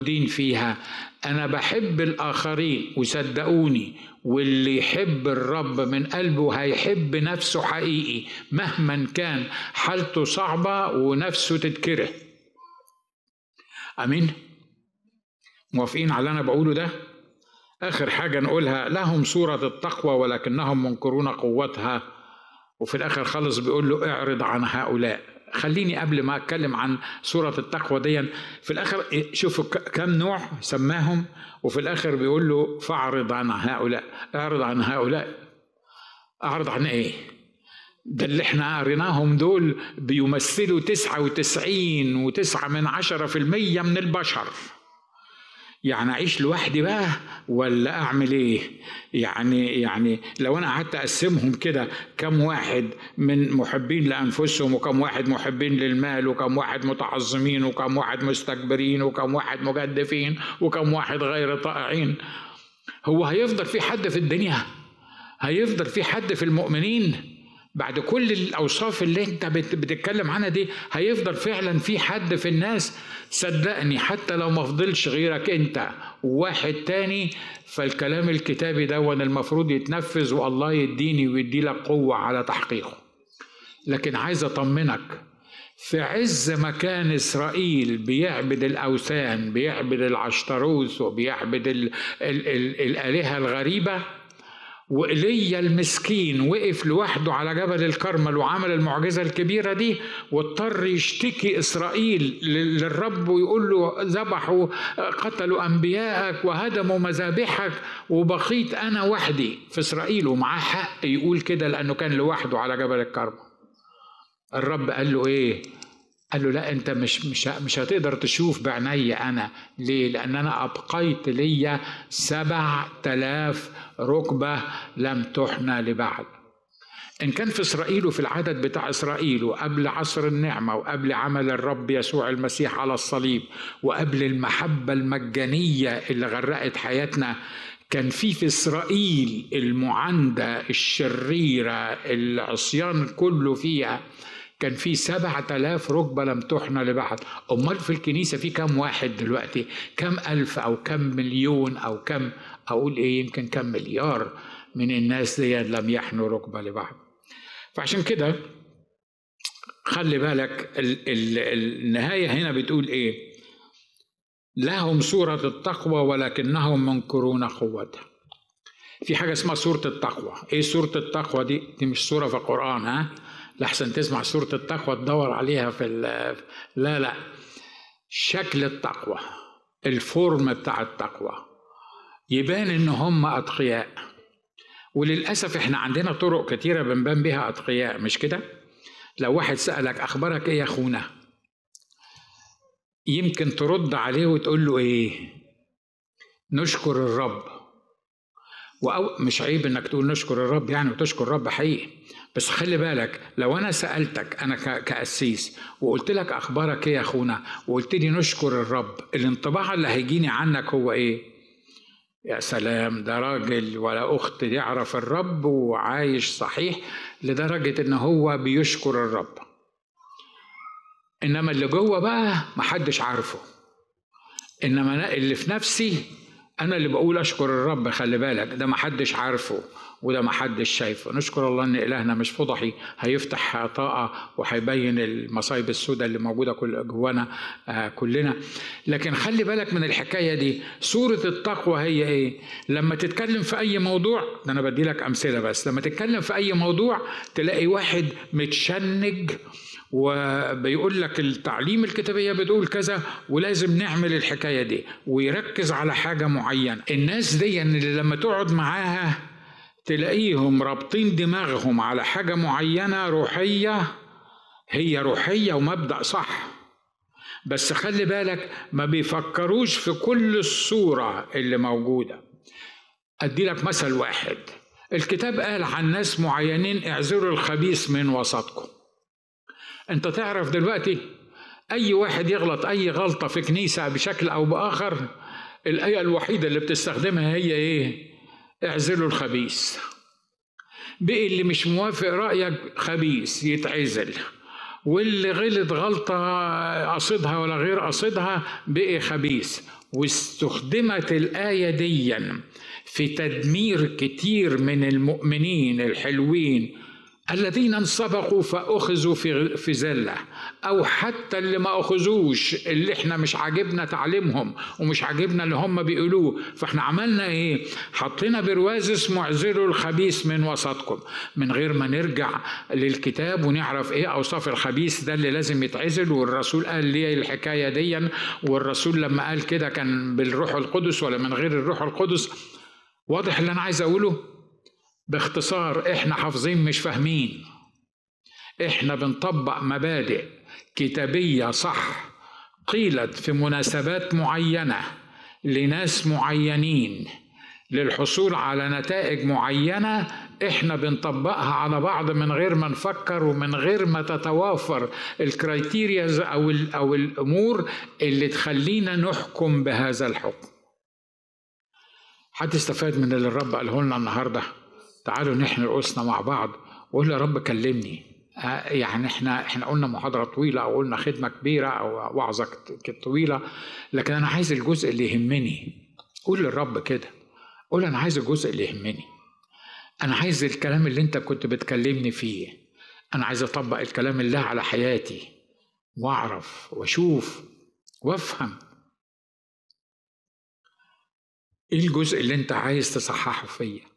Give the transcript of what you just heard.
دين فيها أنا بحب الآخرين وصدقوني واللي يحب الرب من قلبه هيحب نفسه حقيقي مهما كان حالته صعبة ونفسه تتكره أمين موافقين على اللي أنا بقوله ده آخر حاجة نقولها لهم صورة التقوى ولكنهم منكرون قوتها وفي الآخر خالص بيقول له اعرض عن هؤلاء خليني قبل ما اتكلم عن سوره التقوى دي في الاخر شوفوا كم نوع سماهم وفي الاخر بيقول له فاعرض عن هؤلاء اعرض عن هؤلاء اعرض عن ايه ده اللي احنا قريناهم دول بيمثلوا تسعة وتسعين وتسعة من عشرة في المية من البشر يعني اعيش لوحدي بقى ولا اعمل ايه يعني يعني لو انا قعدت اقسمهم كده كم واحد من محبين لانفسهم وكم واحد محبين للمال وكم واحد متعظمين وكم واحد مستكبرين وكم واحد مجدفين وكم واحد غير طائعين هو هيفضل في حد في الدنيا هيفضل في حد في المؤمنين بعد كل الاوصاف اللي انت بتتكلم عنها دي هيفضل فعلا في حد في الناس صدقني حتى لو ما فضلش غيرك انت وواحد تاني فالكلام الكتابي ده المفروض يتنفذ والله يديني ويدي لك قوه على تحقيقه لكن عايز اطمنك في عز ما كان اسرائيل بيعبد الاوثان بيعبد العشتروث وبيعبد ال ال ال الالهه الغريبه وإيليا المسكين وقف لوحده على جبل الكرمل وعمل المعجزة الكبيرة دي واضطر يشتكي إسرائيل للرب ويقول له ذبحوا قتلوا أنبياءك وهدموا مذابحك وبقيت أنا وحدي في إسرائيل ومعاه حق يقول كده لأنه كان لوحده على جبل الكرمل الرب قال له إيه قال له لا انت مش مش مش هتقدر تشوف بعيني انا ليه لان انا ابقيت ليا سبع تلاف ركبه لم تحنى لبعد إن كان في إسرائيل وفي العدد بتاع إسرائيل وقبل عصر النعمة وقبل عمل الرب يسوع المسيح على الصليب وقبل المحبة المجانية اللي غرقت حياتنا كان في في إسرائيل المعاندة الشريرة العصيان كله فيها كان في سبعة آلاف ركبة لم تحنى لبعض أمال في الكنيسة في كم واحد دلوقتي كم ألف أو كم مليون أو كم أقول إيه يمكن كم مليار من الناس دي لم يحنوا ركبة لبعض فعشان كده خلي بالك ال ال النهاية هنا بتقول إيه لهم صورة التقوى ولكنهم منكرون قوتها في حاجة اسمها سورة التقوى ايه سورة التقوى دي دي مش سورة في القرآن ها لحسن تسمع سورة التقوى تدور عليها في لا لا شكل التقوى الفورم بتاع التقوى يبان ان هم اتقياء وللاسف احنا عندنا طرق كتيره بنبان بها اتقياء مش كده لو واحد سالك اخبارك ايه يا اخونا يمكن ترد عليه وتقول له ايه نشكر الرب وأو مش عيب انك تقول نشكر الرب يعني وتشكر الرب حقيقي بس خلي بالك لو انا سالتك انا كاسيس وقلت لك اخبارك ايه يا اخونا وقلت لي نشكر الرب الانطباع اللي هيجيني عنك هو ايه يا سلام ده راجل ولا اخت يعرف الرب وعايش صحيح لدرجه ان هو بيشكر الرب انما اللي جوه بقى محدش عارفه انما اللي في نفسي انا اللي بقول اشكر الرب خلي بالك ده محدش عارفه وده محدش شايفه نشكر الله ان الهنا مش فضحي هيفتح طاقة وهيبين المصايب السوداء اللي موجودة كل جوانا آه كلنا لكن خلي بالك من الحكاية دي سورة التقوى هي ايه لما تتكلم في اي موضوع ده انا بدي لك امثلة بس لما تتكلم في اي موضوع تلاقي واحد متشنج وبيقول لك التعليم الكتابية بتقول كذا ولازم نعمل الحكاية دي ويركز على حاجة معينة الناس دي اللي لما تقعد معاها تلاقيهم رابطين دماغهم على حاجة معينة روحية هي روحية ومبدأ صح بس خلي بالك ما بيفكروش في كل الصورة اللي موجودة أدي لك مثل واحد الكتاب قال عن ناس معينين اعذروا الخبيث من وسطكم انت تعرف دلوقتي اي واحد يغلط اي غلطه في كنيسه بشكل او باخر الايه الوحيده اللي بتستخدمها هي ايه اعزلوا الخبيث بقي اللي مش موافق رايك خبيث يتعزل واللي غلط غلطه قصدها ولا غير قصدها بقي خبيث واستخدمت الآية دي في تدمير كتير من المؤمنين الحلوين الذين انسبقوا فأخذوا في في زلة أو حتى اللي ما أخذوش اللي احنا مش عاجبنا تعليمهم ومش عاجبنا اللي هم بيقولوه فاحنا عملنا ايه؟ حطينا برواز اسمه اعزلوا الخبيث من وسطكم من غير ما نرجع للكتاب ونعرف ايه أوصاف الخبيث ده اللي لازم يتعزل والرسول قال ليه الحكاية دي والرسول لما قال كده كان بالروح القدس ولا من غير الروح القدس واضح اللي أنا عايز أقوله؟ باختصار احنا حافظين مش فاهمين احنا بنطبق مبادئ كتابيه صح قيلت في مناسبات معينه لناس معينين للحصول على نتائج معينه احنا بنطبقها على بعض من غير ما نفكر ومن غير ما تتوافر الكرايتيرياز او او الامور اللي تخلينا نحكم بهذا الحكم حد استفاد من اللي الرب قاله لنا النهارده تعالوا نحن رؤوسنا مع بعض وقول يا رب كلمني يعني احنا احنا قلنا محاضره طويله او قلنا خدمه كبيره او وعظه طويله لكن انا عايز الجزء اللي يهمني قول للرب كده قول انا عايز الجزء اللي يهمني انا عايز الكلام اللي انت كنت بتكلمني فيه انا عايز اطبق الكلام الله على حياتي واعرف واشوف وافهم ايه الجزء اللي انت عايز تصححه فيا